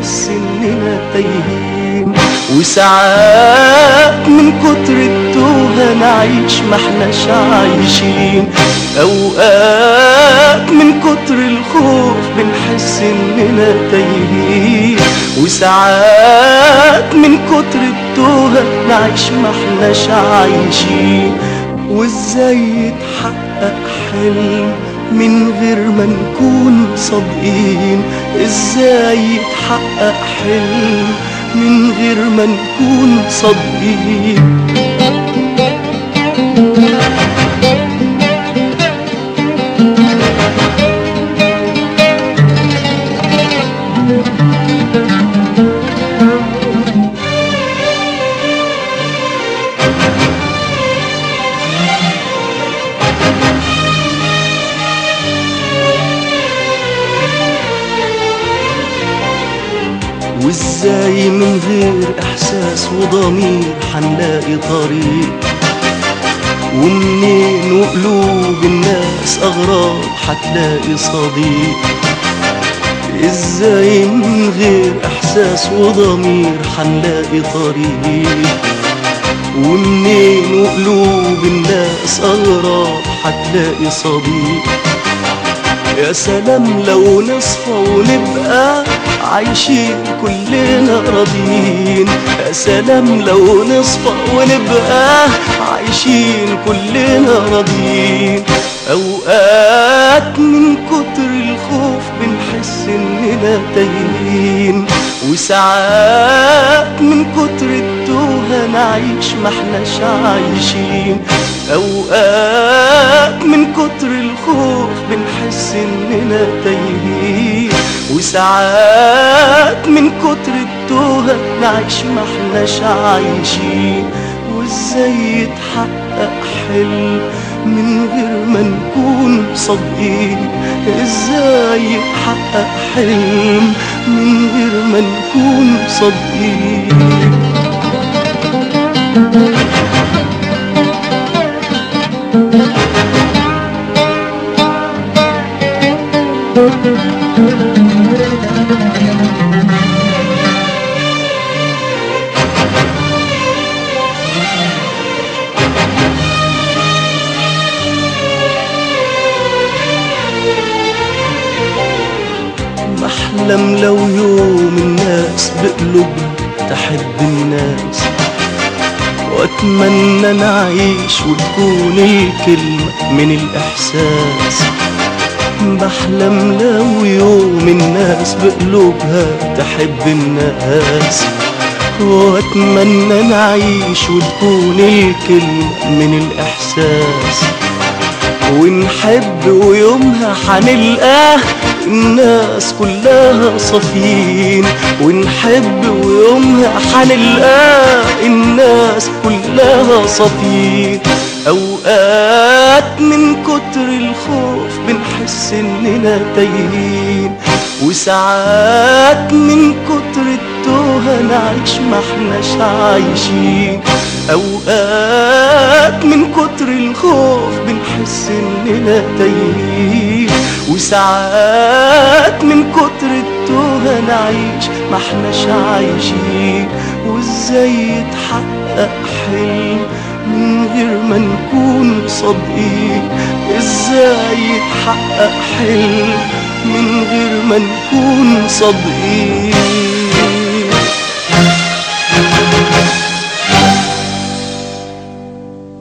بنحس اننا تايهين وساعات من كتر التوهة نعيش ما احناش عايشين اوقات من كتر الخوف بنحس اننا تايهين وساعات من كتر التوهة نعيش ما احناش عايشين وازاي يتحقق حلم من غير ما نكون صادقين ازاي يتحقق حلم من غير ما نكون صادقين وازاي من غير احساس وضمير حنلاقي طريق ومنين وقلوب الناس اغراب حتلاقي صديق ازاي من غير احساس وضمير حنلاقي طريق ومنين وقلوب الناس اغراب حتلاقي صديق يا سلام لو نصفى ونبقى عايشين كلنا راضيين يا سلام لو نصفى ونبقى عايشين كلنا راضيين اوقات من كتر الخوف بنحس اننا تايهين وساعات من كتر التوهة نعيش ما احناش عايشين اوقات من كتر الخوف بنحس اننا تايهين وساعات من كتر التوهة نعيش ما احناش عايشين وازاي يتحقق حلم من غير ما نكون صادقين ازاي يتحقق حلم من غير ما نكون صادقين بحلم لو يوم الناس بقلوبها تحب الناس واتمنى نعيش وتكون الكلمة من الإحساس بحلم لو يوم الناس بقلوبها تحب الناس واتمنى نعيش وتكون الكلمة من الإحساس ونحب ويومها حنلقاه الناس كلها صافيين ونحب ويومها حنلقاه الناس كلها صافيين اوقات من كتر الخوف بنحس اننا تايهين وساعات من كتر التوهة نعيش ما احناش عايشين اوقات من كتر الخوف بنحس اننا تايهين وساعات من كتر التوهة نعيش ما احناش عايشين وازاي يتحقق حلم من غير ما نكون صادقين ازاي يتحقق حلم من غير ما نكون صادقين